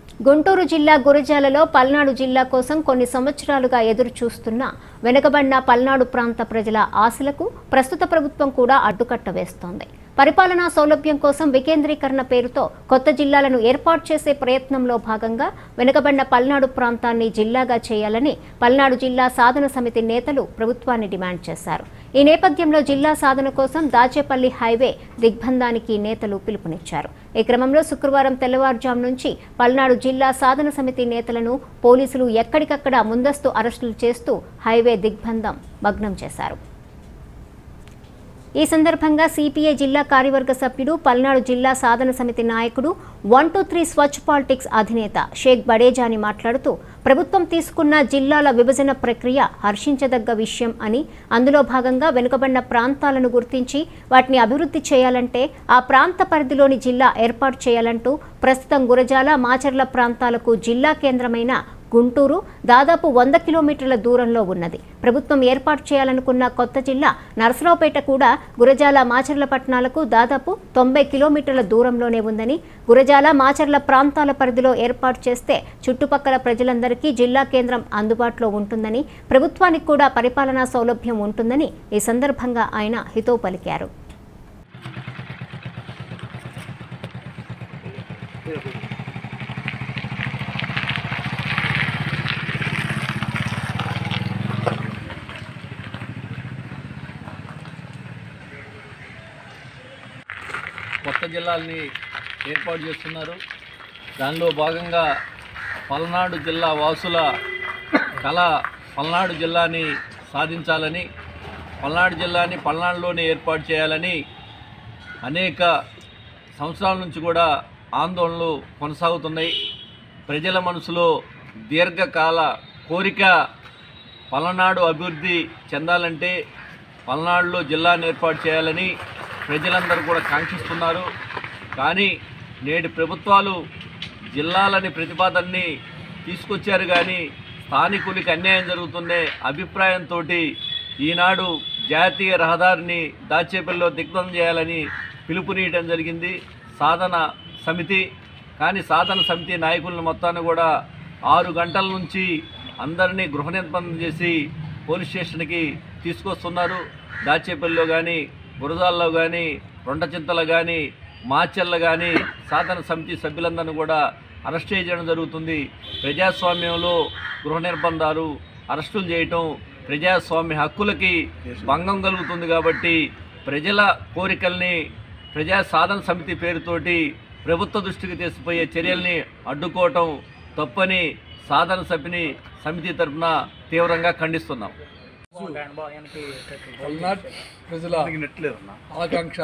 గుంటూరు జిల్లా గురజాలలో పల్నాడు జిల్లా కోసం కొన్ని సంవత్సరాలుగా ఎదురు చూస్తున్న వెనుకబడిన పల్నాడు ప్రాంత ప్రజల ఆశలకు ప్రస్తుత ప్రభుత్వం కూడా అడ్డుకట్ట వేస్తోంది పరిపాలనా సౌలభ్యం కోసం వికేంద్రీకరణ పేరుతో కొత్త జిల్లాలను ఏర్పాటు చేసే ప్రయత్నంలో భాగంగా వెనుకబడిన పల్నాడు ప్రాంతాన్ని జిల్లాగా చేయాలని పల్నాడు జిల్లా సాధన సమితి నేతలు ప్రభుత్వాన్ని డిమాండ్ చేశారు ఈ నేపథ్యంలో జిల్లా సాధన కోసం దాచేపల్లి హైవే దిగ్బంధానికి నేతలు పిలుపునిచ్చారు ఈ క్రమంలో శుక్రవారం తెల్లవారుజాము నుంచి పల్నాడు జిల్లా సాధన సమితి నేతలను పోలీసులు ఎక్కడికక్కడ ముందస్తు అరెస్టులు చేస్తూ హైవే దిగ్బంధం భగ్నం చేశారు ఈ సందర్భంగా సిపిఐ జిల్లా కార్యవర్గ సభ్యుడు పల్నాడు జిల్లా సాధన సమితి నాయకుడు వన్ టూ త్రీ స్వచ్ఛ పాలిటిక్స్ అధినేత షేక్ బడేజాని మాట్లాడుతూ ప్రభుత్వం తీసుకున్న జిల్లాల విభజన ప్రక్రియ హర్షించదగ్గ విషయం అని అందులో భాగంగా వెనుకబడిన ప్రాంతాలను గుర్తించి వాటిని అభివృద్ధి చేయాలంటే ఆ ప్రాంత పరిధిలోని జిల్లా ఏర్పాటు చేయాలంటూ ప్రస్తుతం గురజాల మాచర్ల ప్రాంతాలకు జిల్లా కేంద్రమైన గుంటూరు దాదాపు వంద కిలోమీటర్ల దూరంలో ఉన్నది ప్రభుత్వం ఏర్పాటు చేయాలనుకున్న కొత్త జిల్లా నరసరావుపేట కూడా గురజాల మాచర్ల పట్టణాలకు దాదాపు తొంభై కిలోమీటర్ల దూరంలోనే ఉందని గురజాల మాచర్ల ప్రాంతాల పరిధిలో ఏర్పాటు చేస్తే చుట్టుపక్కల ప్రజలందరికీ జిల్లా కేంద్రం అందుబాటులో ఉంటుందని ప్రభుత్వానికి కూడా పరిపాలనా సౌలభ్యం ఉంటుందని ఈ సందర్భంగా ఆయన హితవు పలికారు కొత్త జిల్లాల్ని ఏర్పాటు చేస్తున్నారు దానిలో భాగంగా పల్నాడు జిల్లా వాసుల కళ పల్నాడు జిల్లాని సాధించాలని పల్నాడు జిల్లాని పల్నాడులోనే ఏర్పాటు చేయాలని అనేక సంవత్సరాల నుంచి కూడా ఆందోళనలు కొనసాగుతున్నాయి ప్రజల మనసులో దీర్ఘకాల కోరిక పల్నాడు అభివృద్ధి చెందాలంటే పల్నాడులో జిల్లాను ఏర్పాటు చేయాలని ప్రజలందరూ కూడా కాంక్షిస్తున్నారు కానీ నేటి ప్రభుత్వాలు జిల్లాలని ప్రతిపాదనని తీసుకొచ్చారు కానీ స్థానికులకి అన్యాయం జరుగుతుందే అభిప్రాయంతో ఈనాడు జాతీయ రహదారిని దాచేపల్లిలో దిగ్బంధం చేయాలని పిలుపునీయటం జరిగింది సాధన సమితి కానీ సాధన సమితి నాయకులను మొత్తాన్ని కూడా ఆరు గంటల నుంచి అందరినీ గృహ నిర్బంధం చేసి పోలీస్ స్టేషన్కి తీసుకొస్తున్నారు దాచేపల్లిలో కానీ బురదాల్లో కానీ రొండచింతలు కానీ మాచెల్ల కానీ సాధన సమితి సభ్యులందరినీ కూడా అరెస్ట్ చేయడం జరుగుతుంది ప్రజాస్వామ్యంలో గృహ నిర్బంధాలు అరెస్టులు చేయటం ప్రజాస్వామ్య హక్కులకి భంగం కలుగుతుంది కాబట్టి ప్రజల కోరికల్ని ప్రజా సాధన సమితి పేరుతోటి ప్రభుత్వ దృష్టికి తీసుకుపోయే చర్యల్ని అడ్డుకోవటం తప్పని సాధన సమితిని సమితి తరఫున తీవ్రంగా ఖండిస్తున్నాం పల్నాడు ప్రజల ఆకాంక్ష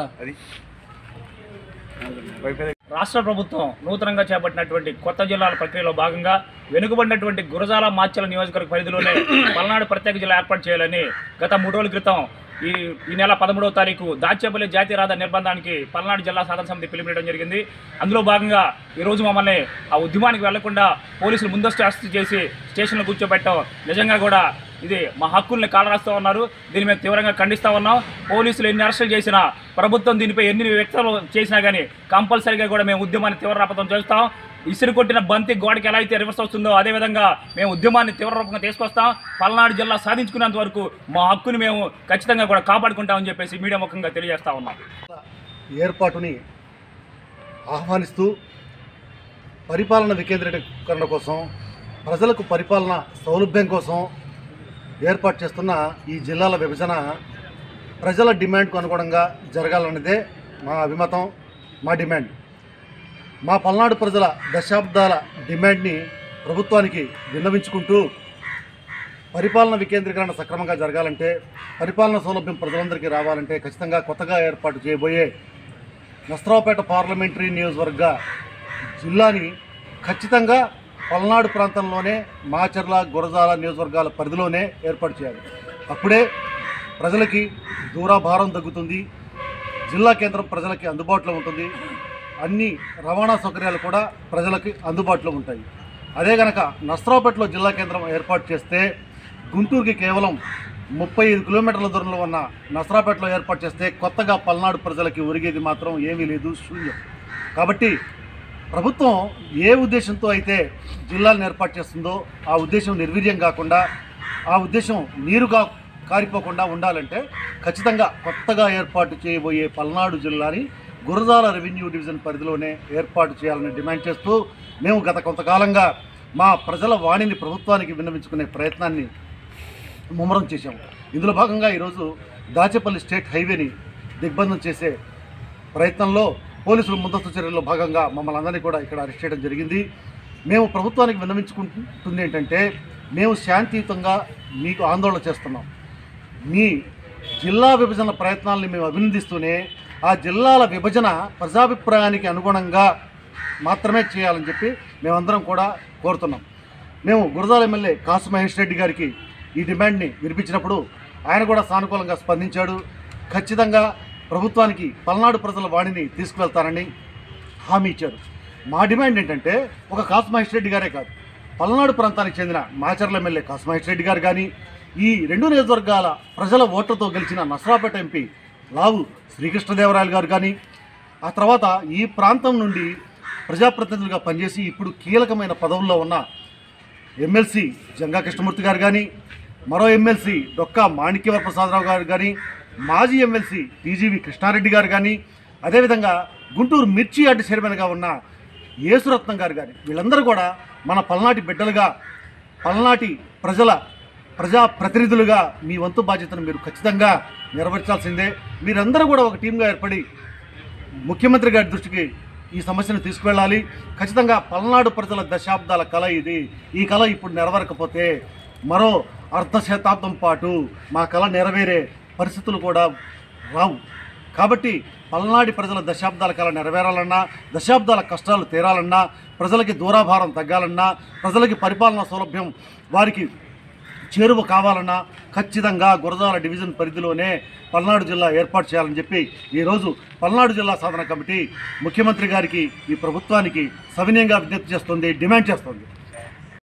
రాష్ట్ర ప్రభుత్వం నూతనంగా చేపట్టినటువంటి కొత్త జిల్లాల ప్రక్రియలో భాగంగా వెనుకబడినటువంటి గురజాల మాచల నియోజకవర్గ పరిధిలోనే పల్నాడు ప్రత్యేక జిల్లా ఏర్పాటు చేయాలని గత మూడు రోజుల క్రితం ఈ ఈ నెల పదమూడవ తారీఖు దాచేపల్లి జాతీయ రహదారి నిర్బంధానికి పల్నాడు జిల్లా సాధన సమితి పిలుపునియడం జరిగింది అందులో భాగంగా ఈరోజు మమ్మల్ని ఆ ఉద్యమానికి వెళ్లకుండా పోలీసులు ముందస్తు అరెస్ట్ చేసి స్టేషన్లో కూర్చోబెట్టడం నిజంగా కూడా ఇది మా హక్కుల్ని కాలరాస్తూ ఉన్నారు దీన్ని మేము తీవ్రంగా ఖండిస్తూ ఉన్నాం పోలీసులు ఎన్ని అరెస్టులు చేసినా ప్రభుత్వం దీనిపై ఎన్ని వ్యక్తులు చేసినా కానీ కంపల్సరీగా కూడా మేము ఉద్యమాన్ని తీవ్రరూపం చేస్తాం ఇసురు కొట్టిన బంతి గోడకి ఎలా అయితే రివర్స్ వస్తుందో అదేవిధంగా మేము ఉద్యమాన్ని తీవ్ర రూపంగా తీసుకొస్తాం పల్నాడు జిల్లా సాధించుకునేంత వరకు మా హక్కుని మేము ఖచ్చితంగా కూడా కాపాడుకుంటామని చెప్పేసి మీడియా ముఖంగా తెలియజేస్తా ఉన్నాం ఏర్పాటుని ఆహ్వానిస్తూ పరిపాలన వికేంద్రీకరణ కోసం ప్రజలకు పరిపాలన సౌలభ్యం కోసం ఏర్పాటు చేస్తున్న ఈ జిల్లాల విభజన ప్రజల డిమాండ్కు అనుగుణంగా జరగాలన్నదే మా అభిమతం మా డిమాండ్ మా పల్నాడు ప్రజల దశాబ్దాల డిమాండ్ని ప్రభుత్వానికి విన్నవించుకుంటూ పరిపాలన వికేంద్రీకరణ సక్రమంగా జరగాలంటే పరిపాలన సౌలభ్యం ప్రజలందరికీ రావాలంటే ఖచ్చితంగా కొత్తగా ఏర్పాటు చేయబోయే నస్రావుపేట పార్లమెంటరీ నియోజకవర్గ జిల్లాని ఖచ్చితంగా పల్నాడు ప్రాంతంలోనే మాచర్ల గురజాల నియోజకవర్గాల పరిధిలోనే ఏర్పాటు చేయాలి అప్పుడే ప్రజలకి దూరాభారం తగ్గుతుంది జిల్లా కేంద్రం ప్రజలకి అందుబాటులో ఉంటుంది అన్ని రవాణా సౌకర్యాలు కూడా ప్రజలకి అందుబాటులో ఉంటాయి అదే గనక నస్రావుపేటలో జిల్లా కేంద్రం ఏర్పాటు చేస్తే గుంటూరుకి కేవలం ముప్పై ఐదు కిలోమీటర్ల దూరంలో ఉన్న నసరాపేటలో ఏర్పాటు చేస్తే కొత్తగా పల్నాడు ప్రజలకి ఒరిగేది మాత్రం ఏమీ లేదు శూన్యం కాబట్టి ప్రభుత్వం ఏ ఉద్దేశంతో అయితే జిల్లాలను ఏర్పాటు చేస్తుందో ఆ ఉద్దేశం నిర్వీర్యం కాకుండా ఆ ఉద్దేశం నీరుగా కారిపోకుండా ఉండాలంటే ఖచ్చితంగా కొత్తగా ఏర్పాటు చేయబోయే పల్నాడు జిల్లాని గురజాల రెవెన్యూ డివిజన్ పరిధిలోనే ఏర్పాటు చేయాలని డిమాండ్ చేస్తూ మేము గత కొంతకాలంగా మా ప్రజల వాణిని ప్రభుత్వానికి విన్నవించుకునే ప్రయత్నాన్ని ముమ్మరం చేశాము ఇందులో భాగంగా ఈరోజు దాచేపల్లి స్టేట్ హైవేని దిగ్బంధం చేసే ప్రయత్నంలో పోలీసులు ముందస్తు చర్యల్లో భాగంగా మమ్మల్ని అందరినీ కూడా ఇక్కడ అరెస్ట్ చేయడం జరిగింది మేము ప్రభుత్వానికి విన్నవించుకుంటుంది ఏంటంటే మేము శాంతియుతంగా మీకు ఆందోళన చేస్తున్నాం మీ జిల్లా విభజన ప్రయత్నాలని మేము అభినందిస్తూనే ఆ జిల్లాల విభజన ప్రజాభిప్రాయానికి అనుగుణంగా మాత్రమే చేయాలని చెప్పి మేమందరం కూడా కోరుతున్నాం మేము గురజాల ఎమ్మెల్యే కాసు మహేష్ రెడ్డి గారికి ఈ డిమాండ్ని వినిపించినప్పుడు ఆయన కూడా సానుకూలంగా స్పందించాడు ఖచ్చితంగా ప్రభుత్వానికి పల్నాడు ప్రజల వాణిని తీసుకువెళ్తానని హామీ ఇచ్చారు మా డిమాండ్ ఏంటంటే ఒక కాసు మహేష్ రెడ్డి గారే కాదు పల్నాడు ప్రాంతానికి చెందిన మాచర్ల ఎమ్మెల్యే కాసు మహేష్ రెడ్డి గారు కానీ ఈ రెండు నియోజకవర్గాల ప్రజల ఓట్లతో గెలిచిన నసరాపేట ఎంపీ లావు శ్రీకృష్ణదేవరాయలు గారు కానీ ఆ తర్వాత ఈ ప్రాంతం నుండి ప్రజాప్రతినిధులుగా పనిచేసి ఇప్పుడు కీలకమైన పదవుల్లో ఉన్న ఎమ్మెల్సీ జంగా కృష్ణమూర్తి గారు కానీ మరో ఎమ్మెల్సీ డొక్కా మాణిక్యవర ప్రసాదరావు గారు కానీ మాజీ ఎమ్మెల్సీ టీజీవి కృష్ణారెడ్డి గారు కానీ అదేవిధంగా గుంటూరు మిర్చి యార్డు చైర్మన్గా ఉన్న యేసురత్నం గారు కానీ వీళ్ళందరూ కూడా మన పల్నాటి బిడ్డలుగా పల్నాటి ప్రజల ప్రజా ప్రతినిధులుగా మీ వంతు బాధ్యతను మీరు ఖచ్చితంగా నెరవేర్చాల్సిందే మీరందరూ కూడా ఒక టీంగా ఏర్పడి ముఖ్యమంత్రి గారి దృష్టికి ఈ సమస్యను తీసుకువెళ్ళాలి ఖచ్చితంగా పల్నాడు ప్రజల దశాబ్దాల కళ ఇది ఈ కళ ఇప్పుడు నెరవేరకపోతే మరో అర్ధ శతాబ్దం పాటు మా కళ నెరవేరే పరిస్థితులు కూడా రావు కాబట్టి పల్నాడి ప్రజల దశాబ్దాల కళ నెరవేరాలన్నా దశాబ్దాల కష్టాలు తీరాలన్నా ప్రజలకి దూరాభారం తగ్గాలన్నా ప్రజలకి పరిపాలనా సౌలభ్యం వారికి చేరువ కావాలన్నా ఖచ్చితంగా గురజాల డివిజన్ పరిధిలోనే పల్నాడు జిల్లా ఏర్పాటు చేయాలని చెప్పి ఈరోజు పల్నాడు జిల్లా సాధన కమిటీ ముఖ్యమంత్రి గారికి ఈ ప్రభుత్వానికి సవినయంగా విజ్ఞప్తి చేస్తుంది డిమాండ్ చేస్తుంది